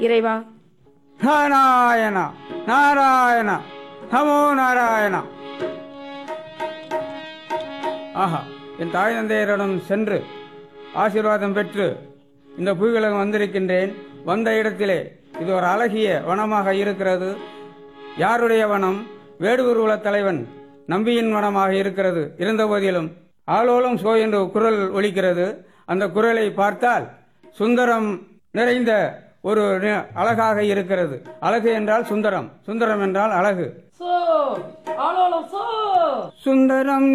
இறைவா நாராயண நாராயண நமோ நாராயண ஆஹா என் தாய் தந்தையரிடம் சென்று ஆசீர்வாதம் பெற்று இந்த புவிகளுக்கு வந்திருக்கின்றேன் வந்த இடத்திலே இது ஒரு அழகிய வனமாக இருக்கிறது யாருடைய வனம் வேடுவர் குல தலைவன் நம்பியின் வனமாக இருக்கிறது இருந்தபோதிலும் ஆலோலம் சோ என்று குரல் ஒலிக்கிறது அந்த குரலை பார்த்தால் சுந்தரம் நிறைந்த ஒரு நி- அழகாக இருக்கிறது அழகு என்றால் சுந்தரம் சுந்தரம் என்றால் அழகு சோ ஆலோலம் சோ சுந்தரம்